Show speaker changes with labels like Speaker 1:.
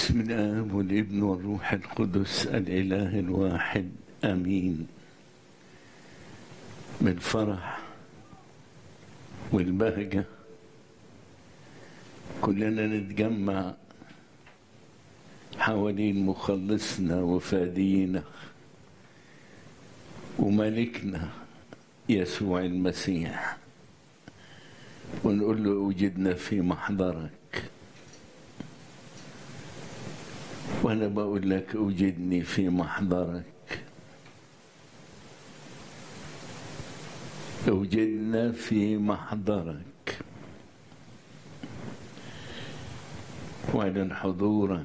Speaker 1: بسم الآب والابن والروح القدس الإله الواحد آمين بالفرح والبهجة كلنا نتجمع حوالين مخلصنا وفادينا وملكنا يسوع المسيح ونقول له أوجدنا في محضرك وأنا بقول لك أوجدني في محضرك أوجدنا في محضرك واعلن حضورك